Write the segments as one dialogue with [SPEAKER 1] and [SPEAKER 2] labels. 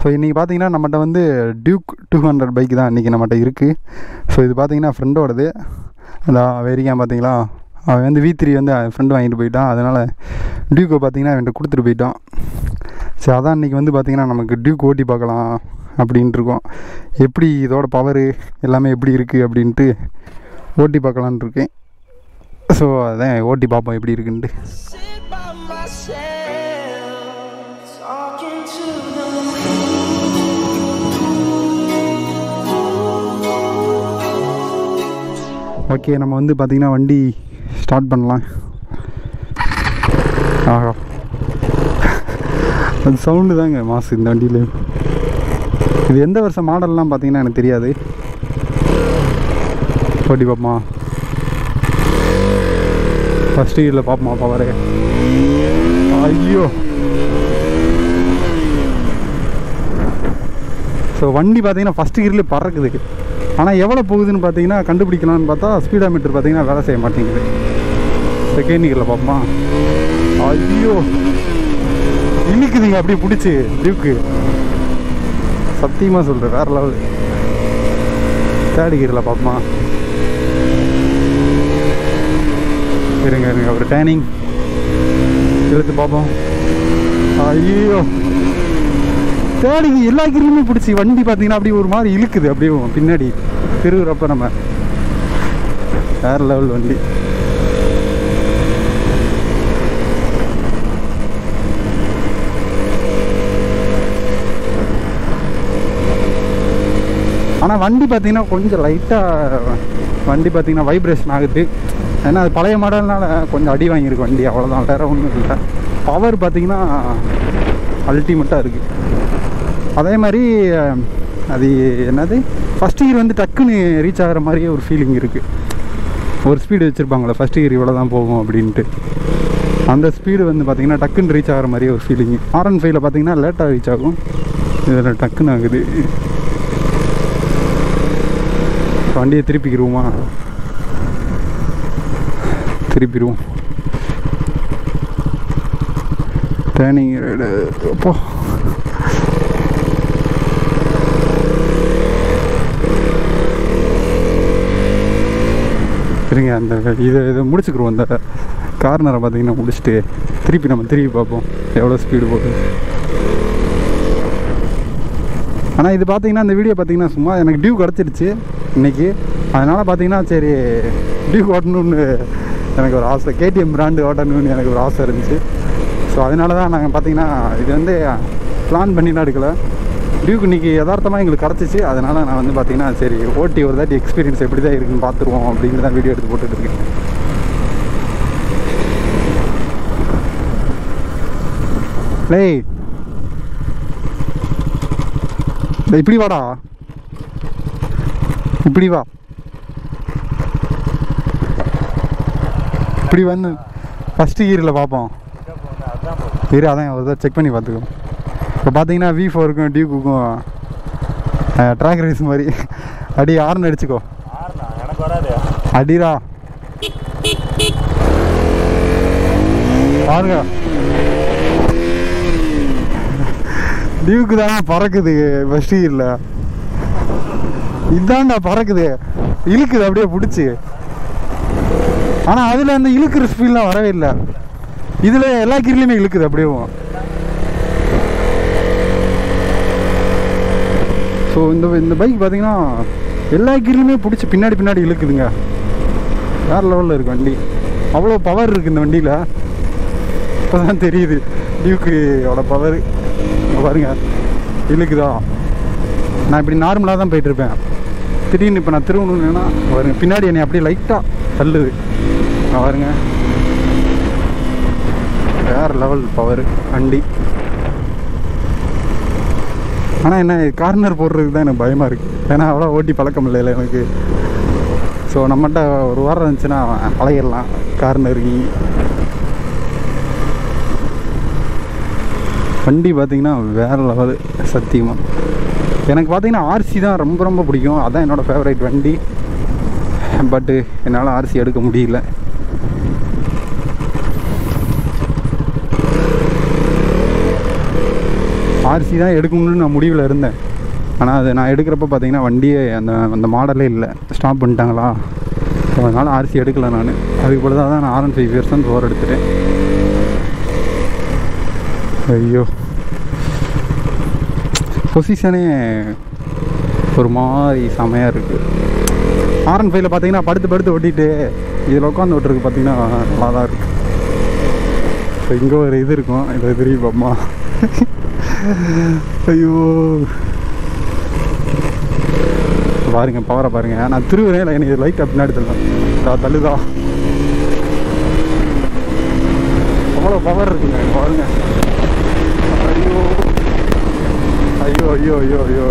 [SPEAKER 1] so இன்றைக்கி பார்த்தீங்கன்னா நம்மகிட்ட வந்து டியூக் டூ ஹண்ட்ரட் பைக் தான் இன்றைக்கி நம்மகிட்ட இருக்குது ஸோ இது பார்த்தீங்கன்னா ஃப்ரெண்டோடது அந்த வெறிக்கான் பார்த்தீங்களா அவன் வந்து வி த்ரீ வந்து ஃப்ரெண்டு வாங்கிட்டு போயிட்டான் அதனால் டியூக்கை பார்த்தீங்கன்னா அவன்கிட்ட கொடுத்துட்டு போயிட்டான் சரி அதான் இன்றைக்கி வந்து பார்த்தீங்கன்னா நமக்கு டியூக் ஓட்டி பார்க்கலாம் அப்படின்ட்டு இருக்கோம் எப்படி இதோட பவரு எல்லாமே எப்படி இருக்குது அப்படின்ட்டு ஓட்டி பார்க்கலான்ட்டு இருக்கேன் ஸோ அதான் ஓட்டி பார்ப்போம் எப்படி இருக்குன்ட்டு
[SPEAKER 2] Sit by myself, talking to the
[SPEAKER 1] okay நம்ம வந்து பார்த்திங்கன்னா வண்டி ஸ்டார்ட் பண்ணலாம் ஆஹா அது சவுண்டு தாங்க மாசு இந்த வண்டியில் இது எந்த வருஷம் மாடல்லாம் பார்த்தீங்கன்னா எனக்கு தெரியாது ஓட்டி பார்ப்போமா ஃபஸ்ட்டு இயரில் பார்ப்போமா பவரே ஐயோ ஸோ வண்டி பார்த்தீங்கன்னா ஃபஸ்ட்டு கியர்லேயே பறக்குது ஆனால் எவ்வளோ போகுதுன்னு பார்த்தீங்கன்னா கண்டுபிடிக்கலாம்னு பார்த்தா ஸ்பீடா மீட்டர் பார்த்தீங்கன்னா வேலை செய்ய மாட்டேங்குது செகண்ட் கியரில் பார்ப்போமா ஐயோ இனிக்குதுங்க அப்படியே பிடிச்சி டியூக்கு சத்தியமாக சொல்கிறேன் வேறு லெவல் தேர்ட் கியரில் பார்ப்போமா இருங்க இருங்க ஒரு டேனிங் இழுத்து பார்ப்போம் ஐயோ தேடிங்க எல்லா கிரிலுமே பிடிச்சி வண்டி பார்த்தீங்கன்னா அப்படியே ஒரு மாதிரி இழுக்குது அப்படியே பின்னாடி திருவுறப்ப நம்ம வேற லெவல் வண்டி ஆனால் வண்டி பார்த்தீங்கன்னா கொஞ்சம் லைட்டாக வண்டி பார்த்தீங்கன்னா வைப்ரேஷன் ஆகுது ஏன்னா அது பழைய மாடல்னால கொஞ்சம் அடி வாங்கியிருக்கு வண்டி அவ்வளோதான் வேற ஒன்றும் இல்லை பவர் பார்த்தீங்கன்னா அல்டிமேட்டாக இருக்குது அதே மாதிரி அஹ், அது என்னது ஃபஸ்ட் இயர் வந்து டக்குன்னு ரீச் ஆகிற மாதிரியே ஒரு ஃபீலிங் இருக்குது ஒரு ஸ்பீடு வச்சுருப்பாங்களே ஃபஸ்ட் இயர் இவ்வளோ தான் போகும் அப்படின்ட்டு அந்த ஸ்பீடு வந்து பார்த்திங்கன்னா டக்குன்னு ரீச் ஆகிற மாதிரியே ஒரு ஃபீலிங் ஆர் அன் ஃபைவ்ல பார்த்தீங்கன்னா லேட்டாக ரீச் ஆகும் இதில் டக்குன்னு ஆகுது வண்டியை திருப்பிக்கிருவோமா திருப்பிடுவோம் டேர்னிங் அப்போ இருங்க அந்த இதை இதை முடிச்சுக்கிறோம் அந்த கார்னரை பார்த்தீங்கன்னா முடிச்சுட்டு திருப்பி நம்ம திருப்பி பார்ப்போம் எவ்வளோ ஸ்பீடு போகுது ஆனால் இது பார்த்தீங்கன்னா இந்த வீடியோ பார்த்தீங்கன்னா சும்மா எனக்கு டியூ கிடச்சிருச்சு இன்னைக்கு அதனால் பார்த்தீங்கன்னா சரி டியூ ஓட்டணும்னு எனக்கு ஒரு ஆசை கேடிஎம் பிராண்டு ஓட்டணும்னு எனக்கு ஒரு ஆசை இருந்துச்சு ஸோ அதனால தான் நாங்கள் பார்த்தீங்கன்னா இது வந்து பிளான் பண்ணிலாம் எடுக்கல டியூக்கு இன்னைக்கு யதார்த்தமாக எங்களுக்கு கிடச்சிச்சு அதனால் நான் வந்து பார்த்தீங்கன்னா சரி ஓட்டி ஒரு தாட்டி எக்ஸ்பீரியன்ஸ் எப்படி தான் இருக்குன்னு பார்த்துருவோம் அப்படின்னு தான் வீடியோ எடுத்து போட்டுட்டு இருக்கேன் லேய் டேய், இப்படி வாடா இப்படி வா இப்படி வந்து ஃபஸ்ட்டு இயரில் பார்ப்போம் இரு அதான் ஒரு செக் பண்ணி பார்த்துக்கோ இப்போ பார்த்தீங்கன்னா வி ஃபோருக்கும் டியூக்குக்கும் ட்ராக் ரேஸ் மாதிரி அடி ஆர்னு அடிச்சுக்கோ
[SPEAKER 3] எனக்கு வராது
[SPEAKER 1] அடிடா பாருங்க டியூக்கு தானே பறக்குது ஃபஸ்ட் இயரில் இதான்டா பறக்குது இழுக்குது அப்படியே பிடிச்சி ஆனால் அதில் அந்த இழுக்கிற ஸ்பீட்லாம் வரவே இல்லை இதில் எல்லா கீர்லையுமே இழுக்குது அப்படியே ஸோ இந்த இந்த பைக் பார்த்தீங்கன்னா எல்லா கீர்லையுமே பிடிச்சி பின்னாடி பின்னாடி இழுக்குதுங்க வேறு லெவலில் இருக்கு வண்டி அவ்வளோ பவர் இருக்குது இந்த வண்டியில் இப்போ தான் தெரியுது டியூக்கோட பவர் பாருங்க இழுக்குதா நான் இப்படி நார்மலாக தான் போயிட்டுருப்பேன் திடீர்னு இப்போ நான் திருவண்ணூர்னா பாருங்க பின்னாடி என்னை அப்படியே லைட்டாக தள்ளுது இங்க பாருங்க வேறு லெவல் பவர் வண்டி ஆனால் என்ன கார்னர் போடுறதுக்கு தான் எனக்கு பயமாக இருக்குது ஏன்னா அவ்வளோ ஓட்டி பழக்கம் இல்லைல்ல எனக்கு ஸோ நம்மகிட்ட ஒரு வாரம் இருந்துச்சுன்னா பழகிடலாம் கார்னருக்கு வண்டி பார்த்தீங்கன்னா வேறு லெவல் சத்தியமாக எனக்கு பார்த்தீங்கன்னா ஆர்சி தான் ரொம்ப ரொம்ப பிடிக்கும் அதான் என்னோடய ஃபேவரட் வண்டி பட்டு என்னால் ஆர்சி எடுக்க முடியல ஆர்சி தான் எடுக்கணும்னு நான் முடிவில் இருந்தேன் ஆனால் அது நான் எடுக்கிறப்ப பார்த்தீங்கன்னா வண்டியே அந்த அந்த மாடலே இல்லை ஸ்டாப் பண்ணிட்டாங்களா ஸோ அதனால் ஆர்சி எடுக்கல நான் அதுக்கு பிறகு தான் நான் ஆர்என் ஃபைவ் இயர்ஸ் தான் ஃபோர் எடுத்துட்டேன் ஐயோ பொசிஷனே ஒரு மாதிரி செமையாக இருக்குது ஆர்என் ஃபைவ்ல பார்த்தீங்கன்னா படுத்து படுத்து ஓட்டிட்டு இதில் உட்காந்து ஓட்டுறதுக்கு பார்த்தீங்கன்னா நல்லா தான் இருக்குது ஸோ இங்கே ஒரு இது இருக்கும் இது தெரியுமாம்மா ஐயோ பாருங்க பவரை பாருங்க நான் திருவுறேன் இல்லை எனக்கு லைட் பின்னாடி தள்ளலாம் தள்ளுதா அவ்வளோ பவர் இருக்குங்க இங்க பாருங்க ஐயோ ஐயோ ஐயோ ஐயோ ஐயோ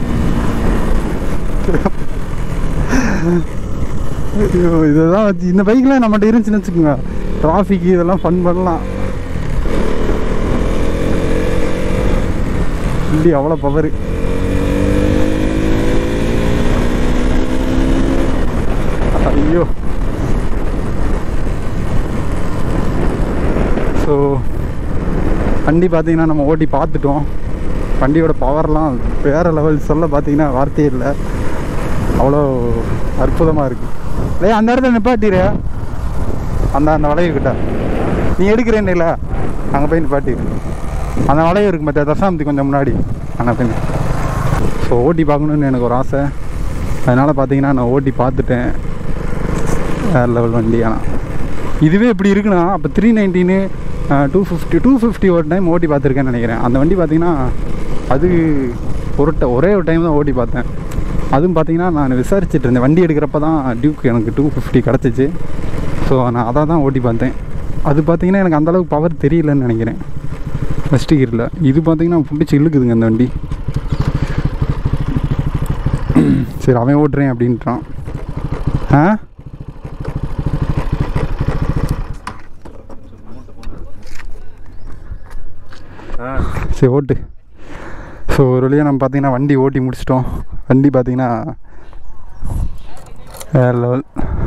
[SPEAKER 1] ஐயோ இதெல்லாம் வச்சு இந்த பைக்லாம் நம்மகிட்ட இருந்துச்சுன்னு வச்சுக்கோங்க டிராஃபிக் இதெல்லாம் ஃபன் பண்ணலாம் வண்டி அவ்வளோ பவர் ஐயோ ஸோ வண்டி பார்த்தீங்கன்னா நம்ம ஓட்டி பார்த்துட்டோம் வண்டியோட பவர்லாம் வேறு லெவல் சொல்ல பார்த்தீங்கன்னா வார்த்தையே இல்லை அவ்வளோ அற்புதமாக இருக்குது டேய் அந்த இடத்துல நிப்பாட்டிரு அந்த அந்த வளைவு கிட்ட நீ எடுக்கிறேன்னு இல்லை அங்கே போய் நிப்பாட்டிரு அந்த வளைவு இருக்கு மற்ற தசாமத்தி கொஞ்சம் முன்னாடி அங்கே போய் ஸோ ஓட்டி பார்க்கணுன்னு எனக்கு ஒரு ஆசை அதனால் பார்த்தீங்கன்னா நான் ஓட்டி பார்த்துட்டேன் வேறு லெவல் வண்டி ஆனால் இதுவே இப்படி இருக்குன்னா அப்போ three nineteen two fifty two fifty ஒரு டைம் ஓட்டி பார்த்துருக்கேன்னு நினைக்கிறேன் அந்த வண்டி பார்த்தீங்கன்னா அது ஒரு ட- ஒரே ஒரு டைம் தான் ஓட்டி பார்த்தேன் அதுவும் பார்த்தீங்கன்னா நான் விசாரிச்சுட்டு இருந்தேன் வண்டி எடுக்கிறப்ப தான் டியூக் எனக்கு டூ ஃபிஃப்டி கிடச்சிச்சு ஸோ நான் அதை தான் ஓட்டி பார்த்தேன் அது பார்த்தீங்கன்னா எனக்கு அந்தளவுக்கு பவர் தெரியலன்னு நினைக்கிறேன் ஃபஸ்ட்டு கியரில் இது பார்த்தீங்கன்னா பிடிச்சி இழுக்குதுங்க அந்த வண்டி சரி அவன் ஓட்டுறேன் அப்படின்றான் ஆ சரி ஓட்டு ஸோ ஒரு வழியாக நம்ம பார்த்தீங்கன்னா வண்டி ஓட்டி முடிச்சிட்டோம் வண்டி பார்த்தீங்கன்னா வேறு லெவல்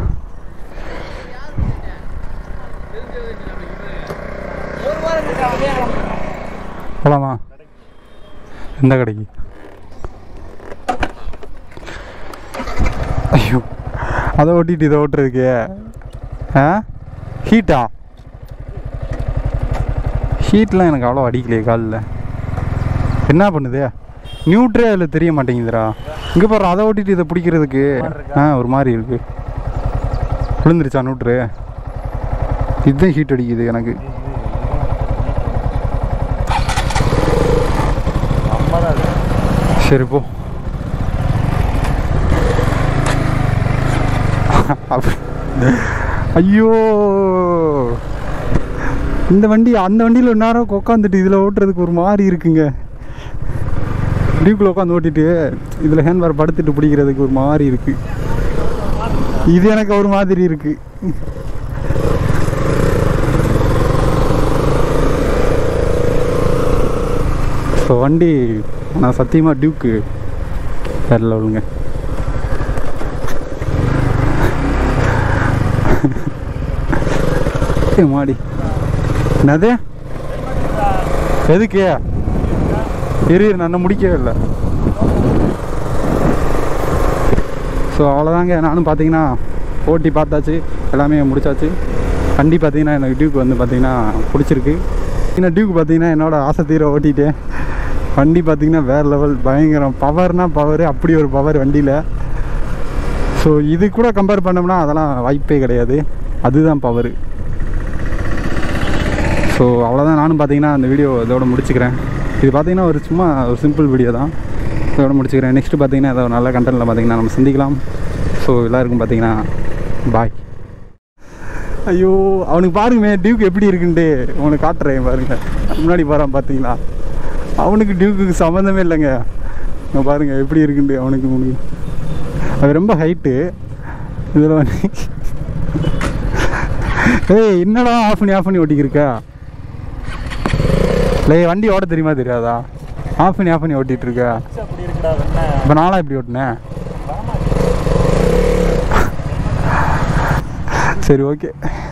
[SPEAKER 1] போகலாமா எந்த கடைக்கு ஐயோ அதை ஓட்டிட்டு இதை ஓட்டுறதுக்கு ஆ ஹீட்டா ஹீட்லாம் எனக்கு அவ்வளோ அடிக்கலையே காலில் என்ன பண்ணுது நியூட்ரே அதில் தெரிய மாட்டேங்குதுடா இங்கே பாரு அதை ஓட்டிட்டு இதை பிடிக்கிறதுக்கு ஆ ஒரு மாதிரி இருக்கு விழுந்துருச்சா நியூட்ரு இதுதான் ஹீட் அடிக்குது எனக்கு சரி போ அப்ப- ஐயோ இந்த வண்டி அந்த வண்டியில் ஒரு நேரம் உட்காந்துட்டு இதில் ஓட்டுறதுக்கு ஒரு மாதிரி இருக்குங்க டியூக்கில் உட்காந்து ஓட்டிட்டு இதில் ஹேண்ட்பார் படுத்துட்டு பிடிக்கிறதுக்கு ஒரு மாதிரி இருக்கு இது எனக்கு ஒரு மாதிரி இருக்கு ஸோ வண்டி நான் சத்தியமாக டியூக்கு வேற லெவலுங்க ஏ மாடி என்னது எதுக்கு இரு இரு, நான் இன்னும் முடிக்கவே இல்லை ஸோ அவ்வளோதாங்க நானும் பார்த்தீங்கன்னா ஓட்டி பார்த்தாச்சு எல்லாமே முடிச்சாச்சு வண்டி பார்த்தீங்கன்னா எனக்கு டியூக் வந்து பார்த்தீங்கன்னா பிடிச்சிருக்கு இன்னும் டியூக் பார்த்தீங்கன்னா என்னோட ஆசை தீர ஓட்டிட்டேன் வண்டி பார்த்தீங்கன்னா வேறு லெவல் பயங்கரம் பவர்னா பவர் அப்படி ஒரு பவர் வண்டியில் ஸோ இது கூட கம்பேர் பண்ணோம்னா அதெல்லாம் வாய்ப்பே கிடையாது அதுதான் பவர் ஸோ அவ்வளோதான் நானும் பார்த்தீங்கன்னா அந்த வீடியோ இதோட முடிச்சுக்கிறேன் இது பார்த்தீங்கன்னா ஒரு சும்மா ஒரு சிம்பிள் வீடியோ தான் இதோட முடிச்சுக்கிறேன் நெக்ஸ்ட் பார்த்தீங்கன்னா ஏதோ ஒரு நல்ல கண்டென்ட்டில் பார்த்தீங்கன்னா நம்ம சந்திக்கலாம் ஸோ எல்லாருக்கும் பார்த்தீங்கன்னா பாய் ஐயோ அவனுக்கு பாருங்க டியூக் எப்படி இருக்குன்ட்டு உனக்கு காட்டுறேன் பாருங்க முன்னாடி போகிறான் பார்த்தீங்களா அவனுக்கு டியூக்கு சம்மந்தமே இல்லைங்க இங்க பாருங்க எப்படி இருக்குன்ட்டு அவனுக்கு உனக்கு அது ரொம்ப ஹைட்டு இதில் வந்து ஏய் என்னடா ஆஃப் பண்ணி ஆஃப் பண்ணி ஓட்டிக்கிருக்கா லே வண்டி ஓட தெரியுமா தெரியாதா ஆஃப் பண்ணி ஆஃப் பண்ணி ஓட்டிட்டு இருக்க
[SPEAKER 3] அப்படி இருக்குடா வெண்ண
[SPEAKER 1] இப்போ நானா இப்படி ஓட்டினேன் சரி ஓகே